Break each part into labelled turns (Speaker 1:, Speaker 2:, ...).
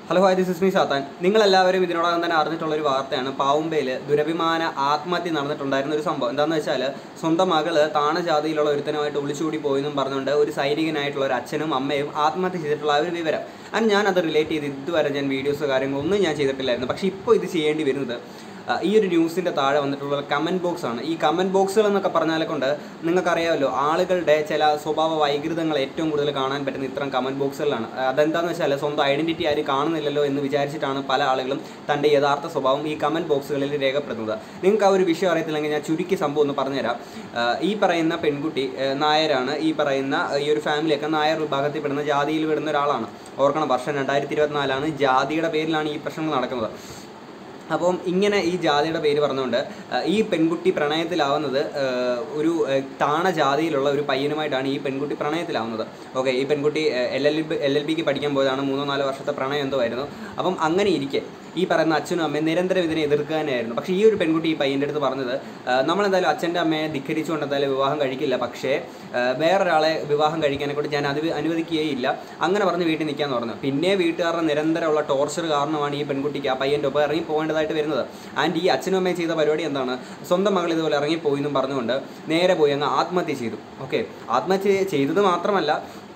Speaker 1: hello hi this is me Sathan നിങ്ങളെല്ലാവരും ഇതിനോടകം തന്നെ അറിഞ്ഞിട്ടുള്ള ഒരു വാർത്തയാണ് പാവുമ്പയിൽ ദുരഭിമാന ആത്മഹത്യ നടന്നിട്ടുണ്ടായിരുന്ന ഒരു സംഭവം എന്താണെന്ന് വെച്ചാൽ സ്വന്തം മകള് താണ ജാതിയിലുള്ള ഒരുത്തനുമായിട്ട് ഒളിച്ചുകൂടി പോയെന്നും പറഞ്ഞുകൊണ്ട് ഒരു സൈനികനായിട്ടുള്ള ഒരു അച്ഛനും അമ്മയും ആത്മഹത്യ ചെയ്തിട്ടുള്ള ആ ഒരു വിവരം ആൻഡ് ഞാൻ അത് റിലേറ്റ് ചെയ്ത് ഇതുവരെ ഞാൻ വീഡിയോസ് കാര്യങ്ങളൊന്നും ഞാൻ ചെയ്തിട്ടില്ലായിരുന്നു പക്ഷേ ഇപ്പോൾ ഇത് ചെയ്യേണ്ടി വരുന്നത് ആ, ഈ ഒരു ന്യൂസിൻ്റെ താഴെ വന്നിട്ടുള്ള കമൻറ്റ് ബോക്സ് ആണ് ഈ കമൻറ്റ് ബോക്സുകൾ എന്നൊക്കെ പറഞ്ഞാൽ കൊണ്ട് നിങ്ങൾക്കറിയാമല്ലോ ആളുകളുടെ ചില സ്വഭാവ വൈകൃതങ്ങൾ ഏറ്റവും കൂടുതൽ കാണാൻ പറ്റുന്ന ഇത്തരം കമൻറ്റ് ബോക്സുകളിലാണ് അതെന്താണെന്ന് വെച്ചാൽ സ്വന്തം ഐഡൻറ്റിറ്റി ആരും കാണുന്നില്ലല്ലോ എന്ന് വിചാരിച്ചിട്ടാണ് പല ആളുകളും തൻ്റെ യഥാർത്ഥ സ്വഭാവം ഈ കമൻറ്റ് ബോക്സുകളിൽ രേഖപ്പെടുത്തുന്നത് നിങ്ങൾക്ക് ആ ഒരു വിഷയം അറിയത്തില്ലെങ്കിൽ ഞാൻ ചുരുക്കി സംഭവം ഒന്ന് പറഞ്ഞുതരാം ആ, ഈ പറയുന്ന പെൺകുട്ടി ആ, നായരാണ് ഈ പറയുന്ന ഈ ഒരു ഫാമിലിയൊക്കെ നായർ വിഭാഗത്തിൽ പെടുന്ന ജാതിയിൽ പെടുന്ന ഒരാളാണ് ഓർക്കണം വർഷം രണ്ടായിരത്തി ഇരുപത്തിനാലാണ് ജാതിയുടെ പേരിലാണ് ഈ പ്രശ്നങ്ങൾ നടക്കുന്നത് അപ്പം ഇങ്ങനെ ഈ ജാതിയുടെ പേര് പറഞ്ഞുകൊണ്ട് ആ, ഈ പെൺകുട്ടി പ്രണയത്തിലാവുന്നത് ആ, ഒരു ആ, താണ ജാതിയിലുള്ള ഒരു പയ്യനുമായിട്ടാണ് ഈ പെൺകുട്ടി പ്രണയത്തിലാവുന്നത് ഓക്കെ ഈ പെൺകുട്ടി L L B L L ബിക്ക് പഠിക്കാൻ പോയതാണ് മൂന്നോ നാലോ വർഷത്തെ പ്രണയം എന്തോ ആയിരുന്നു അപ്പം അങ്ങനെ ഇരിക്കെ ഈ പറയുന്ന അച്ഛനും അമ്മയും നിരന്തരം ഇതിനെ എതിർക്കുക തന്നെയായിരുന്നു പക്ഷേ ഈ ഒരു പെൺകുട്ടി ഈ പയ്യൻ്റെ അടുത്ത് പറഞ്ഞത് ആ, നമ്മളെന്തായാലും അച്ഛൻ്റെ അമ്മയെ ധിക്കരിച്ചുകൊണ്ട് എന്തായാലും വിവാഹം കഴിക്കില്ല പക്ഷേ ആ, വേറൊരാളെ വിവാഹം കഴിക്കാനെ കൊണ്ട് ഞാൻ അത് അനുവദിക്കുകയില്ല അങ്ങനെ പറഞ്ഞ് വീട്ടിൽ നിൽക്കാന്ന് പറഞ്ഞു പിന്നെ വീട്ടുകാരുടെ നിരന്തരമുള്ള ടോർച്ചർ കാരണമാണ് ഈ പെൺകുട്ടിക്ക് ആ പയ്യൻ്റെ ഒപ്പം ഇറങ്ങി പോകേണ്ടതായിട്ട് വരുന്നത് ആൻഡ് ഈ അച്ഛനും അമ്മയും ചെയ്ത പരിപാടി എന്താണ് സ്വന്തം മകൾ ഇതുപോലെ ഇറങ്ങിപ്പോയി എന്നും പറഞ്ഞുകൊണ്ട് നേരെ പോയി അങ്ങ് ആത്മഹത്യ ചെയ്തു ഓക്കെ ആത്മഹത്യ ചെയ്തത് മാത്രമല്ല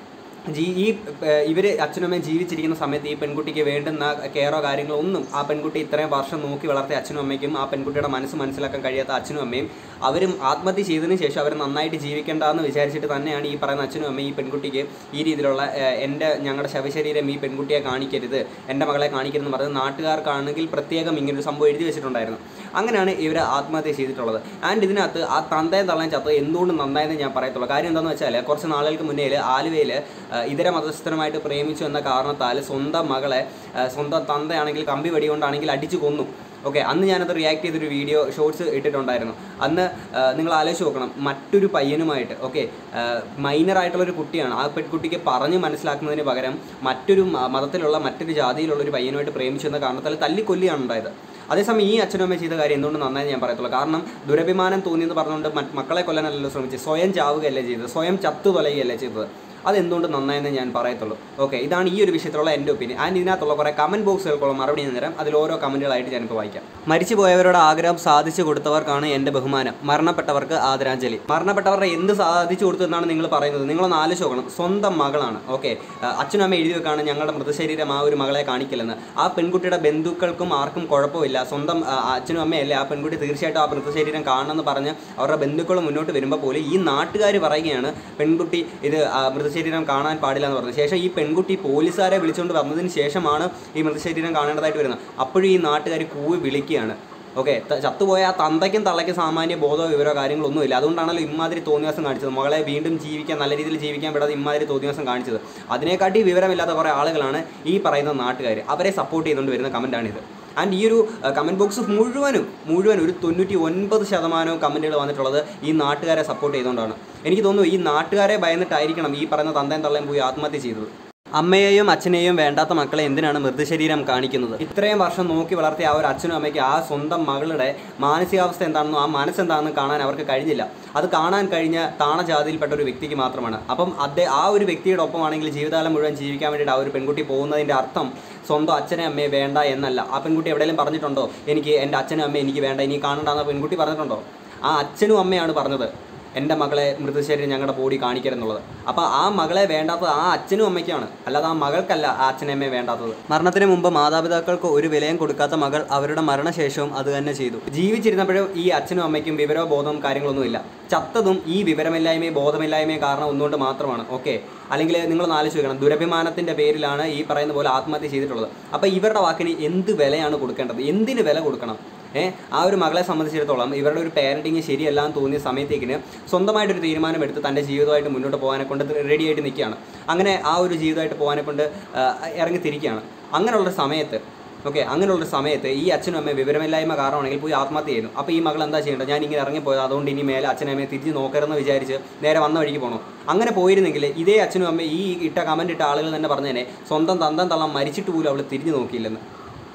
Speaker 1: ജീ ഈ ഇവർ അച്ഛനമ്മയും ജീവിച്ചിരിക്കുന്ന സമയത്ത് ഈ പെൺകുട്ടിക്ക് വേണ്ടുന്ന കെയറോ കാര്യങ്ങളോ ഒന്നും ആ പെൺകുട്ടി ഇത്രയും വർഷം നോക്കി വളർത്തിയ അച്ഛനും അമ്മയ്ക്കും ആ പെൺകുട്ടിയുടെ മനസ്സ് മനസ്സിലാക്കാൻ കഴിയാത്ത അച്ഛനും അമ്മയും അവരും ആത്മഹത്യ ചെയ്തതിന് ശേഷം അവർ നന്നായിട്ട് ജീവിക്കേണ്ടതെന്ന് വിചാരിച്ചിട്ട് തന്നെയാണ് ഈ പറയുന്ന അച്ഛനും അമ്മയും ഈ പെൺകുട്ടിക്ക് ഈ രീതിയിലുള്ള ഏഹ്, എൻ്റെ ഞങ്ങളുടെ ശവശരീരം ഈ പെൺകുട്ടിയെ കാണിക്കരുത് എൻ്റെ മകളെ കാണിക്കരുതെന്ന് പറഞ്ഞ് നാട്ടുകാർക്കാണെങ്കിൽ പ്രത്യേകം ഇങ്ങനൊരു സംഭവം എഴുതി വെച്ചിട്ടുണ്ടായിരുന്നു അങ്ങനെയാണ് ഇവർ ആത്മഹത്യ ചെയ്തിട്ടുള്ളത് ആൻഡ് ഇതിനകത്ത് ആ തന്തയും തള്ളയും ചത്ത് എന്തുകൊണ്ട് നന്നായെന്ന് ഞാൻ പറയത്തുള്ളൂ കാര്യം എന്താണെന്ന് വെച്ചാൽ കുറച്ച് നാളുകൾക്ക് മുന്നേ ആലുവയിൽ ഇതര മതസ്ഥരുമായിട്ട് പ്രേമിച്ചു എന്ന കാരണത്താൽ സ്വന്തം മകളെ ആ, സ്വന്തം തന്തയാണെങ്കിൽ കമ്പി വെടികൊണ്ടാണെങ്കിൽ അടിച്ചു കൊന്നു ഓക്കെ അന്ന് ഞാനത് റിയാക്ട് ചെയ്തൊരു വീഡിയോ ഷോർട്സ് ഇട്ടിട്ടുണ്ടായിരുന്നു അന്ന് ആ, നിങ്ങൾ ആലോചിച്ച് നോക്കണം മറ്റൊരു പയ്യനുമായിട്ട് ഓക്കെ മൈനർ ആയിട്ടുള്ളൊരു കുട്ടിയാണ് ആ പെൺകുട്ടിക്ക് പറഞ്ഞ് മനസ്സിലാക്കുന്നതിന് പകരം മറ്റൊരു മ- മതത്തിലുള്ള മറ്റൊരു ജാതിയിലുള്ള ഒരു പയ്യനുമായിട്ട് പ്രേമിച്ചു എന്ന കാരണത്താൽ തല്ലിക്കൊല്ലിയാണ് ഉണ്ടായത് അതേസമയം ഈ അച്ഛനും അമ്മയും ചെയ്ത കാര്യം എന്തുകൊണ്ട് നന്നായി ഞാൻ പറയത്തുള്ളൂ കാരണം ദുരഭിമാനം തോന്നിയെന്ന് പറഞ്ഞുകൊണ്ട് മറ്റ് മക്കളെ കൊല്ലാനല്ലല്ലോ ശ്രമിച്ചത് സ്വയം ചാവുകയല്ലേ ചെയ്തത് സ്വയം ചത്തു തൊലയുകയല്ലേ ചെയ്തത് അതെന്തുകൊണ്ട് നന്നായെന്ന് ഞാൻ പറയത്തുള്ളൂ ഓക്കെ ഇതാണ് ഈ ഒരു വിഷയത്തിലുള്ള എൻ്റെ ഒപ്പീനിയൻ ആൻഡ് ഇതിനകത്തുള്ള കുറേ കമൻറ്റ് ബോക്സുകൾക്കുള്ള മറുപടി ഞാൻ തരാം അതിൽ ഓരോ കമൻറ്റുകളായിട്ട് ഞാനിപ്പോൾ വായിക്കാം മരിച്ചു പോയവരുടെ ആഗ്രഹം സാധിച്ചു കൊടുത്തവർക്കാണ് എൻ്റെ ബഹുമാനം മരണപ്പെട്ടവർക്ക് ആദരാഞ്ജലി മരണപ്പെട്ടവരുടെ എന്ത് സാധിച്ചു കൊടുത്തു എന്നാണ് നിങ്ങൾ പറയുന്നത് നിങ്ങളൊന്ന് ആലോചിച്ച് നോക്കണം സ്വന്തം മകളാണ് ഓക്കെ അച്ഛനും അമ്മ എഴുതി വെക്കാണ് ഞങ്ങളുടെ മൃതശരീരം ആ ഒരു മകളെ കാണിക്കില്ലെന്ന് ആ പെൺകുട്ടിയുടെ ബന്ധുക്കൾക്കും ആർക്കും കുഴപ്പമില്ല സ്വന്തം ആ, അച്ഛനും അമ്മയല്ലേ ആ പെൺകുട്ടി തീർച്ചയായിട്ടും ആ മൃതശരീരം കാണണമെന്ന് പറഞ്ഞ് അവരുടെ ബന്ധുക്കൾ മുന്നോട്ട് വരുമ്പോൾ പോലും ഈ നാട്ടുകാർ പറയുകയാണ് പെൺകുട്ടി ഇത് ആ, മൃതശരീരം കാണാൻ പാടില്ല എന്ന് പറഞ്ഞു ശേഷം ഈ പെൺകുട്ടി പോലീസുകാരെ വിളിച്ചുകൊണ്ട് വന്നതിന് ശേഷമാണ് ഈ മൃതശരീരം കാണേണ്ടതായിട്ട് വരുന്നത് അപ്പോഴും ഈ നാട്ടുകാർ കൂവി വിളിക്കുകയാണ് ഓക്കെ ചത്തുപോയ ആ തന്തയ്ക്കും തള്ളയ്ക്കും സാമാന്യ ബോധമോ വിവരോ കാര്യങ്ങളൊന്നുമില്ല അതുകൊണ്ടാണല്ലോ ഇമാതിരി തോന്നിയാസം കാണിച്ചത് മകളെ വീണ്ടും ജീവിക്കാൻ നല്ല രീതിയിൽ ജീവിക്കാൻ വിടാതെ ഇമാതിരി തോന്നിയാസം കാണിച്ചത് അതിനെക്കാട്ടി വിവരമില്ലാത്ത കുറേ ആളുകളാണ് ഈ പറയുന്ന നാട്ടുകാർ അവരെ സപ്പോർട്ട് ചെയ്തുകൊണ്ട് വരുന്ന കമൻറ്റാണിത് ആൻഡ് ഈ ഒരു കമൻറ്റ് ബോക്സ് മുഴുവനും മുഴുവൻ ഒരു തൊണ്ണൂറ്റി ഒൻപത് ശതമാനവും കമൻറ്റുകൾ വന്നിട്ടുള്ളത് ഈ നാട്ടുകാരെ സപ്പോർട്ട് ചെയ്തുകൊണ്ടാണ് എനിക്ക് തോന്നുന്നു ഈ നാട്ടുകാരെ ഭയന്നിട്ടായിരിക്കണം ഈ പറയുന്ന തന്തയും തള്ളയും പോയി ആത്മഹത്യ ചെയ്തത് അമ്മയെയും അച്ഛനെയും വേണ്ടാത്ത മക്കളെ എന്തിനാണ് മൃതശരീരം കാണിക്കുന്നത് ഇത്രയും വർഷം നോക്കി വളർത്തിയ ആ ഒരു അച്ഛനും അമ്മയ്ക്ക് ആ സ്വന്തം മകളുടെ മാനസികാവസ്ഥ എന്താണെന്നോ ആ മനസ്സെന്താണെന്ന് കാണാൻ അവർക്ക് കഴിഞ്ഞില്ല അത് കാണാൻ കഴിഞ്ഞ താണജാതിയിൽപ്പെട്ട ഒരു വ്യക്തിക്ക് മാത്രമാണ് അപ്പം അതേ ആ ഒരു വ്യക്തിയുടെ ഒപ്പമാണെങ്കിൽ ജീവിതകാലം മുഴുവൻ ജീവിക്കാൻ വേണ്ടിയിട്ട് ആ ഒരു പെൺകുട്ടി പോകുന്നതിൻ്റെ അർത്ഥം സ്വന്തം അച്ഛനെ അമ്മയെ വേണ്ട എന്നല്ല ആ പെൺകുട്ടി എവിടെയെങ്കിലും പറഞ്ഞിട്ടുണ്ടോ എനിക്ക് എൻ്റെ അച്ഛനും അമ്മയും എനിക്ക് വേണ്ട ഇനി കാണണ്ടെന്ന് ആ പെൺകുട്ടി പറഞ്ഞിട്ടുണ്ടോ ആ അച്ഛനും അമ്മയാണ് പറഞ്ഞത് എൻ്റെ മകളെ മൃതശരീരം ഞങ്ങളുടെ ബോഡി കാണിക്കരുന്നുള്ളത് അപ്പോൾ ആ മകളെ വേണ്ടാത്തത് ആ അച്ഛനും അമ്മയ്ക്കാണ് അല്ലാതെ ആ മകൾക്കല്ല ആ അച്ഛനമ്മയെ വേണ്ടാത്തത് മരണത്തിന് മുമ്പ് മാതാപിതാക്കൾക്ക് ഒരു വിലയും കൊടുക്കാത്ത മകൾ അവരുടെ മരണശേഷവും അത് തന്നെ ചെയ്തു ജീവിച്ചിരുന്നപ്പോഴും ഈ അച്ഛനും അമ്മയ്ക്കും വിവരവും ബോധവും കാര്യങ്ങളൊന്നുമില്ല ചത്തതും ഈ വിവരമില്ലായ്മയും ബോധമില്ലായ്മയും കാരണം ഒന്നുകൊണ്ട് മാത്രമാണ് ഓക്കെ അല്ലെങ്കിൽ നിങ്ങൾ ആലോചിച്ച് വെക്കണം ദുരഭിമാനത്തിൻ്റെ പേരിലാണ് ഈ പറയുന്ന പോലെ ആത്മഹത്യ ചെയ്തിട്ടുള്ളത് അപ്പോൾ ഇവരുടെ വാക്കിന് എന്ത് വിലയാണ് കൊടുക്കേണ്ടത് എന്തിന് വില കൊടുക്കണം ഏ ആ ഒരു മകളെ സംബന്ധിച്ചിടത്തോളം ഇവരുടെ ഒരു പാരൻറ്റിങ് ശരിയല്ല എന്ന് തോന്നിയ സമയത്തേക്കിന് സ്വന്തമായിട്ടൊരു തീരുമാനമെടുത്ത് തൻ്റെ ജീവിതമായിട്ട് മുന്നോട്ട് പോകാനെ കൊണ്ട് റെഡി ആയിട്ട് നിൽക്കുകയാണ് അങ്ങനെ ആ ഒരു ജീവിതമായിട്ട് പോകാനെ കൊണ്ട് ആ, ഇറങ്ങി തിരിക്കുകയാണ് അങ്ങനെയുള്ളൊരു സമയത്ത് ഓക്കെ അങ്ങനെയുള്ളൊരു സമയത്ത് ഈ അച്ഛനും അമ്മയും വിവരമില്ലായ്മ കാരണമാണെങ്കിൽ പോയി ആത്മഹത്യ ചെയ്യുന്നു അപ്പോൾ ഈ മകൾ എന്താ ചെയ്യേണ്ടത് ഞാൻ ഇങ്ങനെ ഇറങ്ങിപ്പോയത് അതുകൊണ്ട് ഇനി മേലെ അച്ഛനും അമ്മയെ തിരിച്ച് നോക്കരുതെന്ന് വിചാരിച്ച് നേരെ വന്ന വഴിക്ക് പോകണം അങ്ങനെ പോയിരുന്നെങ്കിൽ ഇതേ അച്ഛനും അമ്മയും ഈ ഇട്ട കമൻറ്റ് ഇട്ട ആളുകൾ തന്നെ പറഞ്ഞേനെ സ്വന്തം തന്തം തള്ളം മരിച്ചിട്ട് പോലും അവൾ തിരിഞ്ഞു നോക്കിയില്ലെന്ന്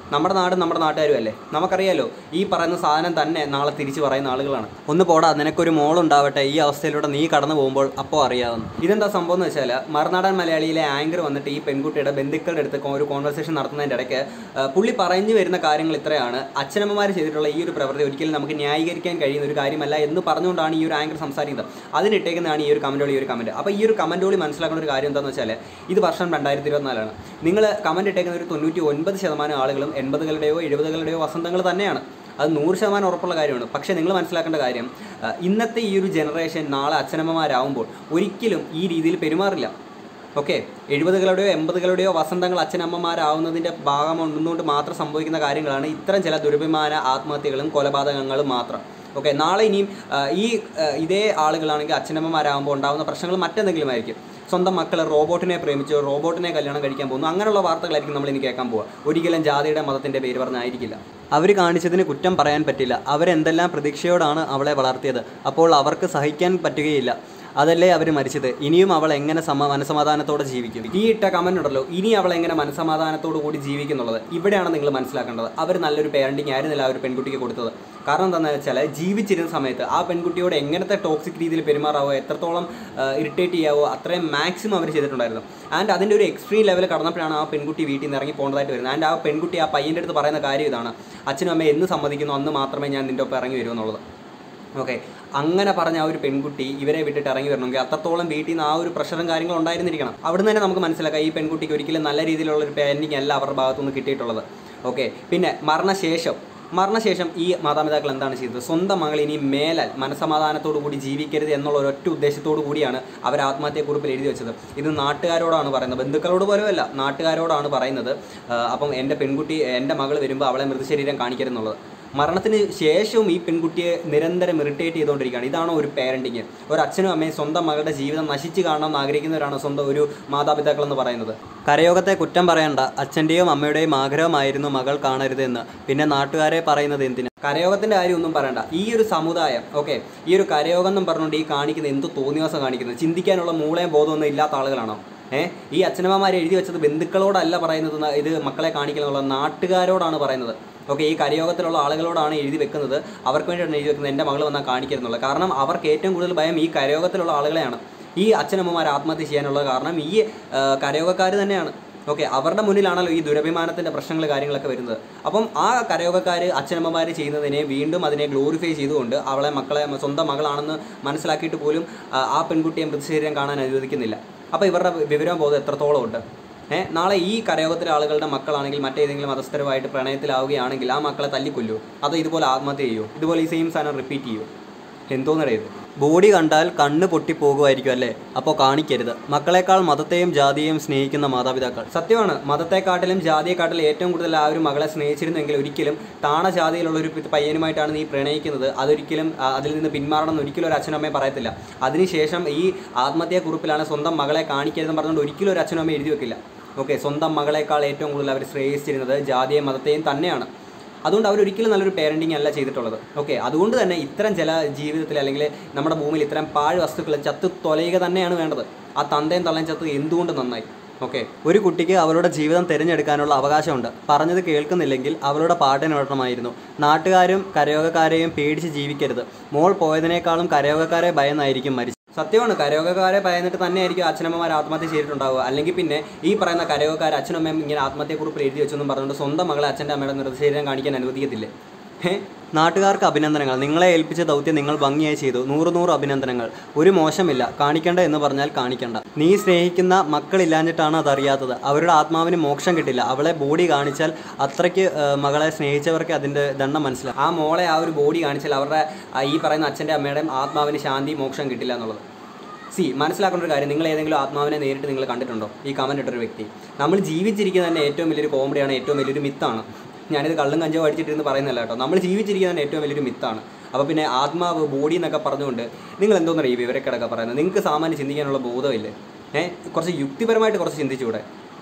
Speaker 1: നമ്മുടെ നാടും നമ്മുടെ നാട്ടുകാരും അല്ലേ നമുക്കറിയാലോ ഈ പറയുന്ന സാധനം തന്നെ നാളെ തിരിച്ചു പറയുന്ന ആളുകളാണ് ഒന്ന് പോടാ നിനക്കൊരു മോളുണ്ടാവട്ടെ ഈ അവസ്ഥയിലൂടെ നീ കടന്നു പോകുമ്പോൾ അപ്പോൾ അറിയാവുന്നു ഇതെന്താ സംഭവം എന്ന് വെച്ചാൽ മറുനാടൻ മലയാളിയിലെ ആങ്കർ വന്നിട്ട് ഈ പെൺകുട്ടിയുടെ ബന്ധുക്കളുടെ അടുത്ത് ഒരു കോൺവെർസേഷൻ നടത്തുന്നതിൻ്റെ ഇടയ്ക്ക് ആ, പുള്ളി പറഞ്ഞു വരുന്ന കാര്യങ്ങൾ ഇത്രയാണ് അച്ഛനമ്മമാർ ചെയ്തിട്ടുള്ള ഈ ഒരു പ്രവൃത്തി ഒരിക്കലും നമുക്ക് ന്യായീകരിക്കാൻ കഴിയുന്ന ഒരു കാര്യമല്ല എന്ന് പറഞ്ഞുകൊണ്ടാണ് ഈ ഒരു ആങ്കർ സംസാരിക്കുന്നത് അതിനിട്ടേക്കുന്നതാണ് ഈ ഒരു കമൻറ്റോളി ഈ ഒരു കമൻറ്റ് അപ്പോൾ ഈ ഒരു കമൻറ്റോളി മനസ്സിലാക്കുന്ന ഒരു കാര്യം എന്താണെന്ന് വെച്ചാൽ ഇത് വർഷം രണ്ടായിരത്തി ഇരുപത്തിനാലാണ് നിങ്ങൾ കമൻറ്റ് ഇട്ടേക്കുന്ന ഒരു തൊണ്ണൂറ്റി ഒൻപത് ശതമാനം ആളുകളും എൺപതുകളുടെയോ എഴുപതുകളുടെയോ വസന്തങ്ങൾ തന്നെയാണ് അത് നൂറ് ശതമാനം ഉറപ്പുള്ള കാര്യമാണ് പക്ഷേ നിങ്ങൾ മനസ്സിലാക്കേണ്ട കാര്യം ആ, ഇന്നത്തെ ഈ ഒരു ജനറേഷൻ നാളെ അച്ഛനമ്മമാരാകുമ്പോൾ ഒരിക്കലും ഈ രീതിയിൽ പെരുമാറില്ല ഓക്കെ എഴുപതുകളുടെയോ എൺപതുകളുടെയോ വസന്തങ്ങൾ അച്ഛനമ്മമാരാവുന്നതിൻ്റെ ഭാഗം ഉണ്ടെന്നുകൊണ്ട് മാത്രം സംഭവിക്കുന്ന കാര്യങ്ങളാണ് ഇത്തരം ചില ദുരഭിമാന ആത്മഹത്യകളും കൊലപാതകങ്ങളും മാത്രം ഓക്കെ നാളെ ഇനിയും ആ, ഈ ആ, ഇതേ ആളുകളാണെങ്കിൽ അച്ഛനമ്മമാരാകുമ്പോൾ ഉണ്ടാകുന്ന പ്രശ്നങ്ങൾ മറ്റെന്തെങ്കിലും ആയിരിക്കും സ്വന്തം മക്കൾ റോബോട്ടിനെ പ്രേമിച്ച് റോബോട്ടിനെ കല്യാണം കഴിക്കാൻ പോകുന്നു അങ്ങനെയുള്ള വാർത്തകളായിരിക്കും നമ്മൾ ഇനി കേൾക്കാൻ പോവുക ഒരിക്കലും ജാതിയുടെ മതത്തിൻ്റെ പേര് പറഞ്ഞായിരിക്കില്ല അവർ കാണിച്ചതിന് കുറ്റം പറയാൻ പറ്റില്ല അവരെന്തെല്ലാം പ്രതീക്ഷയോടാണ് അവളെ വളർത്തിയത് അപ്പോൾ അവർക്ക് സഹിക്കാൻ പറ്റുകയില്ല അതല്ലേ അവർ മരിച്ചത് ഇനിയും അവൾ എങ്ങനെ സമ മനസമാധാനത്തോടെ ജീവിക്കും ഈ ഇട്ട കമന്റ് ഉണ്ടല്ലോ ഇനി അവൾ എങ്ങനെ മനസമാധാനത്തോടു കൂടി ജീവിക്കുന്നുള്ളത് ഇവിടെയാണ് നിങ്ങൾ മനസ്സിലാക്കേണ്ടത് അവർ നല്ലൊരു പേരൻറ്റിങ് ആയിരുന്നില്ല ആ ഒരു പെൺകുട്ടിക്ക് കൊടുത്തത് കാരണം എന്താണെന്ന് വെച്ചാൽ ജീവിച്ചിരുന്ന സമയത്ത് ആ പെൺകുട്ടിയോട് എങ്ങനത്തെ ടോക്സിക് രീതിയിൽ പെരുമാറാവോ എത്രത്തോളം ഇറിറ്റേറ്റ് ചെയ്യാവോ അത്രയും മാക്സിമം അവർ ചെയ്തിട്ടുണ്ടായിരുന്നു ആൻഡ് അതിൻ്റെ ഒരു എക്സ്ട്രീം ലെവൽ കടന്നപ്പോഴാണ് ആ പെൺകുട്ടി വീട്ടിൽ നിന്ന് ഇറങ്ങി പോകേണ്ടതായിട്ട് വരുന്നത് ആൻഡ് ആ പെൺകുട്ടി ആ പയ്യൻ്റെ അടുത്ത് പറയുന്ന കാര്യം ഇതാണ് അച്ഛനും അമ്മയും എന്ന് സമ്മതിക്കുന്നു അന്ന് മാത്രമേ ഞാൻ നിൻ്റെ ഒപ്പം ഇറങ്ങി വരൂ എന്നുള്ളത് ഓക്കെ അങ്ങനെ പറഞ്ഞ ആ ഒരു പെൺകുട്ടി ഇവരെ വിട്ടിട്ട് ഇറങ്ങി വരണമെങ്കിൽ അത്രത്തോളം വീട്ടിൽ നിന്ന് ആ ഒരു പ്രഷറും കാര്യങ്ങളും ഉണ്ടായിരുന്നിരിക്കണം അവിടുന്ന് തന്നെ നമുക്ക് മനസ്സിലാക്കാം ഈ പെൺകുട്ടിക്ക് ഒരിക്കലും നല്ല രീതിയിലുള്ള ഒരു പാരൻറ്റിങ് അല്ല അവരുടെ ഭാഗത്തുനിന്ന് കിട്ടിയിട്ടുള്ളത് ഓക്കെ പിന്നെ മരണശേഷം മരണശേഷം ഈ മാതാപിതാക്കൾ എന്താണ് ചെയ്തത് സ്വന്തം മകൾ ഇനി മേലാൽ മനസമാധാനത്തോടു കൂടി ജീവിക്കരുത് എന്നുള്ള ഒരൊറ്റ ഉദ്ദേശത്തോടു കൂടിയാണ് അവർ ആത്മഹത്യക്കുറിപ്പിൽ എഴുതി വെച്ചത് ഇത് നാട്ടുകാരോടാണ് പറയുന്നത് ബന്ധുക്കളോട് പോലുമല്ല നാട്ടുകാരോടാണ് പറയുന്നത് ആ, അപ്പം എൻ്റെ പെൺകുട്ടി എൻ്റെ മകൾ വരുമ്പോൾ അവളെ മൃതശരീരം കാണിക്കരുതെന്നുള്ളത് മരണത്തിന് ശേഷവും ഈ പെൺകുട്ടിയെ നിരന്തരം ഇറിറ്റേറ്റ് ചെയ്തുകൊണ്ടിരിക്കുകയാണ് ഇതാണോ ഒരു പാരൻറ്റിങ് ഒരു അച്ഛനും അമ്മയും സ്വന്തം മകളുടെ ജീവിതം നശിച്ച് കാണണമെന്ന് ആഗ്രഹിക്കുന്നവരാണ് സ്വന്തം ഒരു മാതാപിതാക്കൾ എന്ന് പറയുന്നത് കരയോഗത്തെ കുറ്റം പറയണ്ട അച്ഛൻ്റെയും അമ്മയുടെയും ആഗ്രഹമായിരുന്നു മകൾ കാണരുത് എന്ന് പിന്നെ നാട്ടുകാരെ പറയുന്നത് എന്തിന് കരയോഗത്തിന്റെ കാര്യം ഒന്നും പറയണ്ട ഈ ഒരു സമുദായം ഓക്കെ ഈ ഒരു കരയോഗം എന്നും പറഞ്ഞുകൊണ്ട് ഈ കാണിക്കുന്ന എന്ത് തോന്നിവാസം കാണിക്കുന്നത് ചിന്തിക്കാനുള്ള മൂളയും ബോധമൊന്നും ഇല്ലാത്ത ആളുകളാണോ ഏഹ് ഈ അച്ഛനമ്മമാർ എഴുതി വെച്ചത് ബന്ധുക്കളോടല്ല പറയുന്നത് ന- ഇത് മക്കളെ കാണിക്കുന്നുള്ള നാട്ടുകാരോടാണ് പറയുന്നത് ഓക്കെ ഈ കരയോഗത്തിലുള്ള ആളുകളോടാണ് എഴുതി വെക്കുന്നത് അവർക്ക് വേണ്ടിയാണ് എഴുതി വെക്കുന്നത് എൻ്റെ മകൾ വന്നാൽ കാണിക്കരുന്നുള്ളത് കാരണം അവർക്ക് ഏറ്റവും കൂടുതൽ ഭയം ഈ കരയോഗത്തിലുള്ള ആളുകളെയാണ് ഈ അച്ഛനമ്മമാർ ആത്മഹത്യ ചെയ്യാനുള്ള കാരണം ഈ കരയോഗക്കാർ തന്നെയാണ് ഓക്കെ അവരുടെ മുന്നിലാണല്ലോ ഈ ദുരഭിമാനത്തിൻ്റെ പ്രശ്നങ്ങൾ കാര്യങ്ങളൊക്കെ വരുന്നത് അപ്പം ആ കരയോഗക്കാർ അച്ഛനമ്മമാർ ചെയ്യുന്നതിനെ വീണ്ടും അതിനെ ഗ്ലോറിഫൈ ചെയ്തുകൊണ്ട് അവളെ മക്കളെ സ്വന്തം മകളാണെന്ന് മനസ്സിലാക്കിയിട്ട് പോലും ആ, ആ പെൺകുട്ടിയെ മൃതശരീരം കാണാൻ അനുവദിക്കുന്നില്ല അപ്പോൾ ഇവരുടെ വിവരം ബോധം എത്രത്തോളം ഉണ്ട് ഏഹ് നാളെ ഈ കരയോഗത്തിലെ ആളുകളുടെ മക്കളാണെങ്കിൽ മറ്റേതെങ്കിലും മതസ്ഥരുമായിട്ട് പ്രണയത്തിലാവുകയാണെങ്കിൽ ആ മക്കളെ തല്ലിക്കൊല്ലുമോ അതോ ഇതുപോലെ ആത്മഹത്യ ചെയ്യുമോ ഇതുപോലെ ഈ സെയിം സാധനം റിപ്പീറ്റ് ചെയ്യുമോ എന്തോന്നടേ ഇത് ബോഡി കണ്ടാൽ കണ്ണ് പൊട്ടിപ്പോകുമായിരിക്കും അല്ലേ അപ്പോൾ കാണിക്കരുത് മക്കളെക്കാൾ മതത്തെയും ജാതിയെയും സ്നേഹിക്കുന്ന മാതാപിതാക്കൾ സത്യമാണ് മതത്തെക്കാട്ടിലും ജാതിയെക്കാട്ടിലും ഏറ്റവും കൂടുതൽ ആ ഒരു മകളെ സ്നേഹിച്ചിരുന്നെങ്കിൽ ഒരിക്കലും താണ ജാതിയിലുള്ള ഒരു പയ്യനുമായിട്ടാണ് നീ പ്രണയിക്കുന്നത് അതൊരിക്കലും ആ, അതിൽ നിന്ന് പിന്മാറണം എന്ന് ഒരിക്കലും ഒരു അച്ഛനമ്മയെ പറയത്തില്ല അതിനുശേഷം ഈ ആത്മഹത്യാക്കുറിപ്പിലാണ് സ്വന്തം മകളെ കാണിക്കരുതെന്ന് പറഞ്ഞുകൊണ്ട് ഒരിക്കലും ഒരു അച്ഛനമ്മ എഴുതി വെക്കില്ല ഓക്കെ സ്വന്തം മകളെക്കാൾ ഏറ്റവും കൂടുതൽ അവർ ശ്രേയിച്ചിരുന്നത് ജാതിയെയും മതത്തെയും തന്നെയാണ് അതുകൊണ്ട് അവരൊരിക്കലും നല്ലൊരു പേരൻറ്റിങ് അല്ല ചെയ്തിട്ടുള്ളത് ഓക്കെ അതുകൊണ്ട് തന്നെ ഇത്തരം ചില ജീവിതത്തിൽ അല്ലെങ്കിൽ നമ്മുടെ ഭൂമിയിൽ ഇത്തരം പാഴ് വസ്തുക്കൾ ചത്ത് തൊലയുക തന്നെയാണ് വേണ്ടത് ആ തന്തയും തള്ളയും ചത്ത് എന്തുകൊണ്ട് നന്നായി ഓക്കെ ഒരു കുട്ടിക്ക് അവളുടെ ജീവിതം തിരഞ്ഞെടുക്കാനുള്ള അവകാശമുണ്ട് പറഞ്ഞത് കേൾക്കുന്നില്ലെങ്കിൽ അവളുടെ പാട്ടിനോട്ടമായിരുന്നു നാട്ടുകാരും കരയോഗക്കാരെയും പേടിച്ച് ജീവിക്കരുത് മോൾ പോയതിനേക്കാളും കരയോഗക്കാരെ ഭയന്നായിരിക്കും മരിച്ചത് സത്യമാണ് കരയോഗക്കാരെ ഭയന്നിട്ട് തന്നെയായിരിക്കും അച്ഛനമ്മമാർ ആത്മഹത്യ ചെയ്തിട്ടുണ്ടാവുക അല്ലെങ്കിൽ പിന്നെ ഈ പറയുന്ന കരയോഗക്കാർ അച്ഛനമ്മയും ഇങ്ങനെ ആത്മഹത്യക്കുറിപ്പിൽ എഴുതി വെച്ചെന്നും പറഞ്ഞുകൊണ്ട് സ്വന്തം മകളെ അച്ഛൻ്റെ അമ്മയുടെ മൃതശരീരം കാണിക്കാൻ അനുവദിക്കത്തില്ലേ ഹേ നാട്ടുകാർക്ക് അഭിനന്ദനങ്ങൾ നിങ്ങളെ ഏൽപ്പിച്ച ദൗത്യം നിങ്ങൾ ഭംഗിയായി ചെയ്തു നൂറ് നൂറ് അഭിനന്ദനങ്ങൾ ഒരു മോശമില്ല കാണിക്കണ്ട എന്ന് പറഞ്ഞാൽ കാണിക്കണ്ട നീ സ്നേഹിക്കുന്ന മക്കളില്ലാഞ്ഞിട്ടാണ് അതറിയാത്തത് അവരുടെ ആത്മാവിന് മോക്ഷം കിട്ടില്ല അവളെ ബോഡി കാണിച്ചാൽ അത്രയ്ക്ക് ആ, മകളെ സ്നേഹിച്ചവർക്ക് അതിൻ്റെ ദണ്ണം മനസ്സിലാവും ആ മോളെ ആ ഒരു ബോഡി കാണിച്ചാൽ അവരുടെ ആ, ഈ പറയുന്ന അച്ഛൻ്റെ അമ്മയുടെയും ആത്മാവിന് ശാന്തി മോക്ഷം കിട്ടില്ല എന്നുള്ളത് സി മനസ്സിലാക്കേണ്ട ഒരു കാര്യം നിങ്ങൾ ഏതെങ്കിലും ആത്മാവിനെ നേരിട്ട് നിങ്ങൾ കണ്ടിട്ടുണ്ടോ ഈ കമന്റ് ഇട്ടൊരു വ്യക്തി നമ്മൾ ജീവിച്ചിരിക്കുന്ന തന്നെ ഏറ്റവും വലിയൊരു കോമഡിയാണ് ഏറ്റവും വലിയൊരു മിത്താണ് ഞാനിത് കള്ളും കഞ്ചവും അടിച്ചിട്ടിരുന്ന് പറയുന്നില്ല കേട്ടോ നമ്മൾ ജീവിച്ചിരിക്കുന്ന തന്നെ ഏറ്റവും വലിയൊരു മിത്താണ് അപ്പോൾ പിന്നെ ആത്മാവ് ബോഡി എന്നൊക്കെ പറഞ്ഞുകൊണ്ട് നിങ്ങൾ എന്തോന്നറിയും ഈ വിവരക്കേടൊക്കെ പറയുന്നത് നിങ്ങൾക്ക് സാമാന്യം ചിന്തിക്കാനുള്ള ബോധമില്ലേ ഏഹ് കുറച്ച് യുക്തിപരമായിട്ട് കുറച്ച് ചിന്തിച്ചുകൂടെ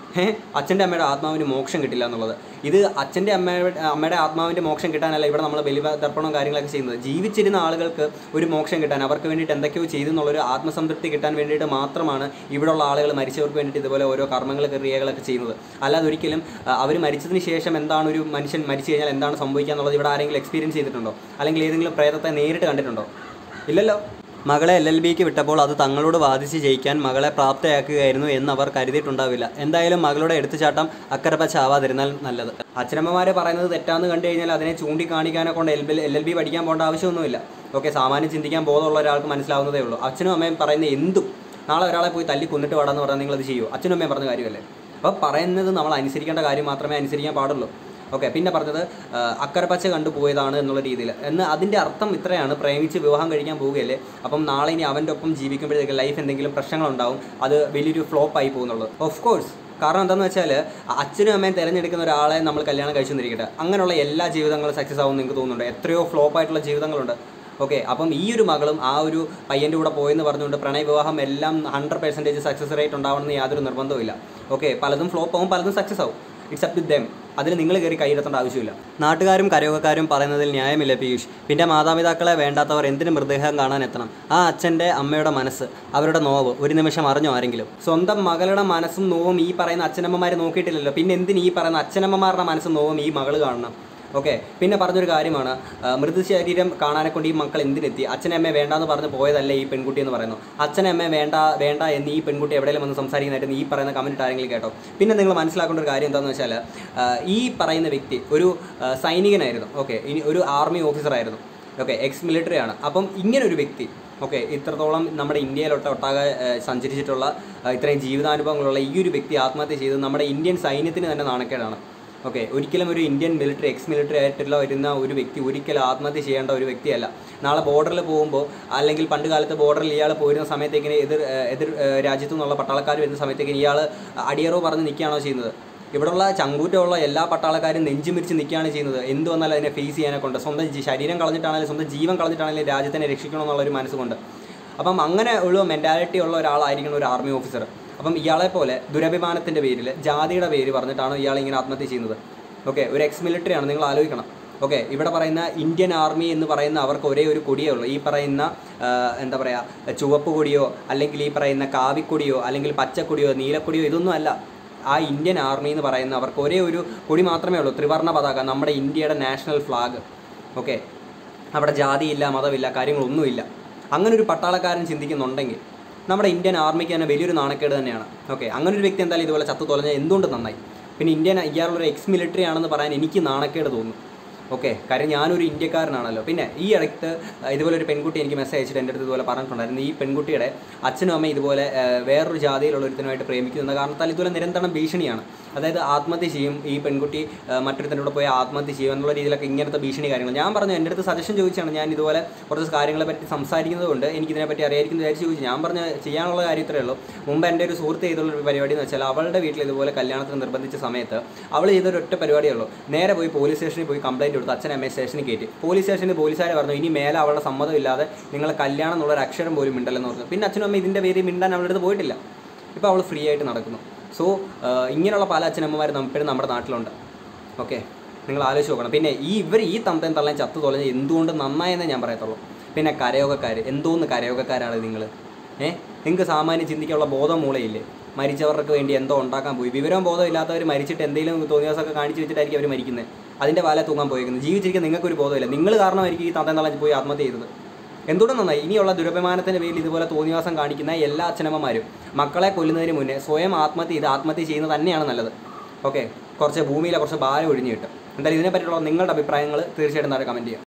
Speaker 1: ഏഹ് അച്ഛൻ്റെ അമ്മയുടെ ആത്മാവിന് മോക്ഷം കിട്ടില്ല എന്നുള്ളത് ഇത് അച്ഛൻ്റെ അമ്മയുടെ അമ്മയുടെ ആത്മാവിൻ്റെ മോക്ഷം കിട്ടാനല്ല ഇവിടെ നമ്മൾ ബലിതർപ്പണവും കാര്യങ്ങളൊക്കെ ചെയ്യുന്നത് ജീവിച്ചിരുന്ന ആളുകൾക്ക് ഒരു മോക്ഷം കിട്ടാൻ അവർക്ക് വേണ്ടിയിട്ട് എന്തൊക്കെയോ ചെയ്തു എന്നുള്ളൊരു ആത്മസംതൃപ്തി കിട്ടാൻ വേണ്ടിയിട്ട് മാത്രമാണ് ഇവിടെയുള്ള ആളുകൾ മരിച്ചവർക്ക് വേണ്ടിയിട്ട് ഇതുപോലെ ഓരോ കർമ്മങ്ങൾ ക്രിയകളൊക്കെ ചെയ്യുന്നത് അല്ലാതെ ഒരിക്കലും അവർ മരിച്ചതിന് ശേഷം എന്താണ് ഒരു മനുഷ്യൻ മരിച്ചു കഴിഞ്ഞാൽ എന്താണ് സംഭവിക്കുക എന്നുള്ളത് ഇവിടെ ആരെങ്കിലും എക്സ്പീരിയൻസ് ചെയ്തിട്ടുണ്ടോ അല്ലെങ്കിൽ ഏതെങ്കിലും പ്രേതത്തെ നേരിട്ട് കണ്ടിട്ടുണ്ടോ ഇല്ലല്ലോ മകളെ എൽ എൽ ബിക്ക് വിട്ടപ്പോൾ അത് തങ്ങളോട് വാദിച്ച് ജയിക്കാൻ മകളെ പ്രാപ്തയാക്കുകയായിരുന്നു എന്ന് അവർ കരുതിയിട്ടുണ്ടാവില്ല എന്തായാലും മകളുടെ എടുത്തുചാട്ടം അക്കരപ്പച്ച ആവാതിരുന്നാൽ നല്ലത് അച്ഛനമ്മമാരെ പറയുന്നത് തെറ്റാന്ന് കണ്ടു കഴിഞ്ഞാൽ അതിനെ ചൂണ്ടിക്കാണിക്കാനെ കൊണ്ട് L B L L B പഠിക്കാൻ പോകേണ്ട ആവശ്യമൊന്നുമില്ല ഓക്കെ സാമാന്യം ചിന്തിക്കാൻ ബോധമുള്ള ഒരാൾക്ക് മനസ്സിലാവുന്നതേ ഉള്ളൂ അച്ഛനും അമ്മയും പറയുന്ന എന്തും നാളെ ഒരാളെ പോയി തല്ലി കൊന്നിട്ട് പാടാന്ന് പറഞ്ഞാൽ നിങ്ങളത് ചെയ്യുമോ അച്ഛനും അമ്മയും പറഞ്ഞ കാര്യമല്ലേ അപ്പോൾ പറയുന്നത് നമ്മൾ അനുസരിക്കേണ്ട കാര്യം മാത്രമേ അനുസരിക്കാൻ പാടുള്ളൂ ഓക്കെ പിന്നെ പറഞ്ഞത് ആ, അക്കരപ്പച്ച കണ്ടു പോയതാണ് എന്നുള്ള രീതിയിൽ എന്ന് അതിൻ്റെ അർത്ഥം ഇത്രയാണ് പ്രേമിച്ച് വിവാഹം കഴിക്കാൻ പോവുകയല്ലേ അപ്പം നാളെ ഇനി അവൻ്റെ ഒപ്പം ജീവിക്കുമ്പോഴത്തേക്ക് ലൈഫ് എന്തെങ്കിലും പ്രശ്നങ്ങളുണ്ടാവും അത് വലിയൊരു ഫ്ലോപ്പ് ആയി പോകുന്നുള്ളത് ഓഫ് കോഴ്സ് കാരണം എന്താണെന്ന് വെച്ചാൽ അച്ഛനും അമ്മയും തിരഞ്ഞെടുക്കുന്ന ഒരാളെ നമ്മൾ കല്യാണം കഴിച്ചെന്നിരിക്കട്ടെ അങ്ങനെയുള്ള എല്ലാ ജീവിതങ്ങളും സക്സസ് ആവും നിങ്ങൾക്ക് തോന്നുന്നുണ്ട് എത്രയോ ഫ്ലോപ്പ് ആയിട്ടുള്ള ജീവിതങ്ങളുണ്ട് ഓക്കെ അപ്പം ഈ ഒരു മകളും ആ ഒരു പയ്യൻ്റെ കൂടെ പോയെന്ന് പറഞ്ഞുകൊണ്ട് പ്രണയ വിവാഹം എല്ലാം ഹൺഡ്രഡ് പെർസെൻറ്റേജ് സക്സസ് റേറ്റ് ഉണ്ടാവണമെന്ന് യാതൊരു നിർബന്ധവുമില്ല ഓക്കെ പലതും ഫ്ലോപ്പ് ആവും പലതും സക്സസ് ആവും ഇറ്റ്സ് അപ് ടു ദം അതിൽ നിങ്ങൾ കയറി കൈയെടുത്തേണ്ട ആവശ്യമില്ല നാട്ടുകാരും കരയോഗക്കാരും പറയുന്നതിൽ ന്യായമില്ല പീയൂഷ് പിന്നെ മാതാപിതാക്കളെ വേണ്ടാത്തവർ എന്തിന് മൃതദേഹം കാണാൻ എത്തണം ആ അച്ഛൻ്റെ അമ്മയുടെ മനസ്സ് അവരുടെ നോവ് ഒരു നിമിഷം അറിഞ്ഞോ ആരെങ്കിലും സ്വന്തം മകളുടെ മനസ്സും നോവും ഈ പറയുന്ന അച്ഛനമ്മമാർ നോക്കിയിട്ടില്ലല്ലോ പിന്നെ എന്തിന് ഈ പറയുന്ന അച്ഛനമ്മമാരുടെ മനസ്സും നോവും ഈ മകൾ കാണണം ഓക്കെ പിന്നെ പറഞ്ഞൊരു കാര്യമാണ് ആ, മൃതശരീരം കാണാനെ കൊണ്ട് ഈ മക്കൾ എന്തിനെത്തി അച്ഛനമ്മയെ വേണ്ടാന്ന് പറഞ്ഞ് പോയതല്ല ഈ പെൺകുട്ടി എന്ന് പറയുന്നു അച്ഛനമ്മയെ വേണ്ട വേണ്ട എന്ന് ഈ പെൺകുട്ടി എവിടെയെങ്കിലും വന്ന് സംസാരിക്കുന്നതായിട്ട് ഈ പറയുന്ന കമൻറ്റ് ആരെങ്കിലും കേട്ടോ പിന്നെ നിങ്ങൾ മനസ്സിലാക്കേണ്ട ഒരു കാര്യം എന്താണെന്ന് വെച്ചാൽ ആ, ഈ പറയുന്ന വ്യക്തി ഒരു ആ, സൈനികനായിരുന്നു ഓക്കെ ഇനി ഒരു ആർമി ഓഫീസറായിരുന്നു ഓക്കെ എക്സ് മിലിറ്ററി ആണ് അപ്പം ഇങ്ങനെ ഒരു വ്യക്തി ഓക്കെ ഇത്രത്തോളം നമ്മുടെ ഇന്ത്യയിലൊട്ട് ഒട്ടാകെ ഏഹ്, സഞ്ചരിച്ചിട്ടുള്ള ഏഹ്, ഇത്രയും ജീവിതാനുഭവങ്ങളുള്ള ഈ ഒരു വ്യക്തി ആത്മഹത്യ ചെയ്തത് നമ്മുടെ ഇന്ത്യൻ സൈന്യത്തിന് തന്നെ നാണക്കേടാണ് ഓക്കെ ഒരിക്കലും ഒരു ഇന്ത്യൻ മിലിറ്ററി എക്സ് മിലിറ്ററി ആയിട്ടുള്ള വരുന്ന ഒരു വ്യക്തി ഒരിക്കലും ആത്മഹത്യ ചെയ്യേണ്ട ഒരു വ്യക്തിയല്ല നാളെ ബോർഡറിൽ പോകുമ്പോൾ അല്ലെങ്കിൽ പണ്ട് കാലത്ത് ബോർഡറിൽ ഇയാൾ പോയിരുന്ന സമയത്തേക്കിന് എതിർ ഏഹ്, എതിർ ഏഹ്, രാജ്യത്തു നിന്നുള്ള പട്ടാളക്കാർ വരുന്ന സമയത്തേക്കിന് ഇയാൾ അടിയറോ പറഞ്ഞ് നിൽക്കുകയാണോ ചെയ്യുന്നത് ഇവിടെയുള്ള ചങ്കൂറ്റമുള്ള എല്ലാ പട്ടാളക്കാരും നെഞ്ചുമിരിച്ച് നിൽക്കുകയാണ് ചെയ്യുന്നത് എന്ത് വന്നാലും അതിനെ ഫേസ് ചെയ്യാനെ കൊണ്ട് സ്വന്തം ജി- ശരീരം കളഞ്ഞിട്ടാണെങ്കിലും സ്വന്തം ജീവൻ കളഞ്ഞിട്ടാണെങ്കിലും രാജ്യത്തിനെ രക്ഷിക്കണമെന്നുള്ള ഒരു മനസ്സുകൊണ്ട് അപ്പം അങ്ങനെ ഉള്ള മെൻറ്റാലിറ്റി ഉള്ള ഒരാളായിരിക്കണം ഒരു ആർമി ഓഫീസർ അപ്പം ഇയാളെ പോലെ ദുരഭിമാനത്തിൻ്റെ പേരിൽ ജാതിയുടെ പേര് പറഞ്ഞിട്ടാണ് ഇയാൾ ഇങ്ങനെ ആത്മഹത്യ ചെയ്യുന്നത് ഓക്കെ ഒരു എക്സ് മിലിറ്ററി ആണ് നിങ്ങൾ ആലോചിക്കണം ഓക്കെ ഇവിടെ പറയുന്ന ഇന്ത്യൻ ആർമി എന്ന് പറയുന്ന അവർക്ക് ഒരേ ഒരു കൊടിയേ ഉള്ളൂ ഈ പറയുന്ന ആ, എന്താ പറയുക ചുവപ്പ് കൊടിയോ അല്ലെങ്കിൽ ഈ പറയുന്ന കാവിക്കൊടിയോ അല്ലെങ്കിൽ പച്ചക്കൊടിയോ നീലക്കൊടിയോ ഇതൊന്നും അല്ല ആ ഇന്ത്യൻ ആർമി എന്ന് പറയുന്ന അവർക്ക് ഒരേ ഒരു കൊടി മാത്രമേ ഉള്ളൂ ത്രിവർണ്ണ പതാക നമ്മുടെ ഇന്ത്യയുടെ നാഷണൽ ഫ്ലാഗ് ഓക്കെ അവിടെ ജാതിയില്ല മതമില്ല കാര്യങ്ങളൊന്നുമില്ല അങ്ങനെ ഒരു പട്ടാളക്കാരൻ ചിന്തിക്കുന്നുണ്ടെങ്കിൽ നമ്മുടെ ഇന്ത്യൻ ആർമിക്ക് തന്നെ വലിയൊരു നാണക്കേട് തന്നെയാണ് ഓക്കെ അങ്ങനെ ഒരു വ്യക്തി എന്തായാലും ഇതുപോലെ ചത്തു തൊലഞ്ഞ എന്തുകൊണ്ട് നന്നായി പിന്നെ ഇന്ത്യൻ ഇയാളൊരു എക്സ് മിലിറ്ററി ആണെന്ന് പറയാൻ എനിക്ക് നാണക്കേട് തോന്നുന്നു ഓക്കെ കാര്യം ഞാനൊരു ഇന്ത്യക്കാരനാണല്ലോ പിന്നെ ഈ ഇടയ്ക്ക് ഇതുപോലെ ഒരു പെൺകുട്ടി എനിക്ക് മെസ്സേജ് അയച്ചിട്ട് എൻ്റെ അടുത്ത് ഇതുപോലെ പറഞ്ഞിട്ടുണ്ടായിരുന്നു ഈ പെൺകുട്ടിയുടെ അച്ഛനും അമ്മയും ഇതുപോലെ ആ, വേറൊരു ജാതിയിലുള്ള ഒരുത്തനുമായിട്ട് പ്രേമിക്കുന്ന കാരണത്താൽ ഇതുപോലെ നിരന്തരം ഭീഷണിയാണ് അതായത് ആത്മഹത്യ ചെയ്യും ഈ പെൺകുട്ടി ആ, മറ്റൊരുത്തനോട് പോയി ആത്മഹത്യ ചെയ്യും എന്നുള്ള രീതിയിലൊക്കെ ഇങ്ങനത്തെ ഭീഷണി കാര്യങ്ങൾ ഞാൻ പറഞ്ഞു എൻ്റെ അടുത്ത് സജഷൻ ചോദിച്ചാണ് ഞാൻ ഇതുപോലെ കുറച്ച് കാര്യങ്ങളെ പറ്റി സംസാരിക്കുന്നത് കൊണ്ട് എനിക്ക് ഇതിനെപ്പറ്റി അറിയായിരിക്കും വിചാരിച്ച് ചോദിച്ചു ഞാൻ പറഞ്ഞ ചെയ്യാനുള്ള കാര്യം ഇത്രയേ ഉള്ളൂ മുമ്പ് എൻ്റെ ഒരു സുഹൃത്ത് ചെയ്തുള്ള ഒരു പരിപാടി എന്ന് വെച്ചാൽ അവളുടെ വീട്ടിൽ ഇതുപോലെ കല്യാണത്തിന് നിർബന്ധിച്ച സമയത്ത് അവൾ ചെയ്തൊരു ഒറ്റ പരിപാടിയേ ഉള്ളൂ നേരെ പോയി പോലീസ് സ്റ്റേഷനിൽ പോയി കംപ്ലൈൻറ്റ് കൊടുത്ത് അച്ഛൻ അമ്മയെ സ്റ്റേഷനിൽ കയറ്റി പോലീസ് സ്റ്റേഷനിൽ പോലീസുകാർ പറഞ്ഞു ഇനി മേലെ അവളുടെ സമ്മതമില്ലാതെ നിങ്ങൾ കല്യാണം എന്നുള്ള ഒരു അക്ഷരം പോലും മിണ്ടല്ലെന്ന് പറഞ്ഞു പിന്നെ അച്ഛനും അമ്മ ഇതിൻ്റെ പേര് മിണ്ടാൻ അവളുടെ അടുത്ത് പോയിട്ടില്ല ഇപ്പോൾ അവൾ ഫ്രീ ആയിട്ട് നടക്കുന്നു സോ ഇങ്ങനെയുള്ള പല അച്ഛനമ്മമാരും ഇപ്പോഴും നമ്മുടെ നാട്ടിലുണ്ട് ഓക്കെ നിങ്ങൾ ആലോചിച്ച് നോക്കണം പിന്നെ ഈ ഇവർ ഈ തന്തയും തള്ളയും ചത്തു തൊലഞ്ഞ് എന്തുകൊണ്ട് നന്നായെന്നേ ഞാൻ പറയത്തുള്ളൂ പിന്നെ കരയോഗക്കാർ എന്തോന്ന് കരയോഗക്കാരാണ് നിങ്ങൾ ഏ നിങ്ങൾക്ക് സാമാന്യം ചിന്തിക്കാനുള്ള ബോധം മൂളയില്ലേ മരിച്ചവർക്ക് വേണ്ടി എന്തോ ഉണ്ടാക്കാൻ പോയി വിവരവും ബോധം ഇല്ലാത്തവർ മരിച്ചിട്ട് എന്തെങ്കിലും തോന്നിയാസമൊക്കെ കാണിച്ചു വെച്ചിട്ടായിരിക്കും അവർ മരിക്കുന്നത് അതിൻ്റെ വാല തൂങ്ങാൻ പോയിരിക്കുന്നത് ജീവിച്ചിരിക്കാൻ നിങ്ങൾക്കൊരു ബോധമില്ല നിങ്ങൾ കാരണമായിരിക്കും ഈ തന്തയും തള്ളഞ്ഞ് പോയി ആത്മഹത്യ ചെയ്തത് എന്തുകൊണ്ട് നന്നായി ഇനിയുള്ള ദുരഭിമാനത്തിൻ്റെ പേരിൽ ഇതുപോലെ തോന്നിവാസം കാണിക്കുന്ന എല്ലാ അച്ഛനമ്മമാരും മക്കളെ കൊല്ലുന്നതിന് മുന്നേ സ്വയം ആത്മഹത്യ ചെയ്ത് ആത്മഹത്യ ചെയ്യുന്നത് തന്നെയാണ് നല്ലത് ഓക്കെ കുറച്ച് ഭൂമിയിലെ കുറച്ച് ഭാരം ഒഴിഞ്ഞു കിട്ടും എന്തായാലും ഇതിനെപ്പറ്റിയുള്ള നിങ്ങളുടെ അഭിപ്രായങ്ങൾ തീർച്ചയായിട്ടും താഴെ കമൻറ്റ് ചെയ്യാം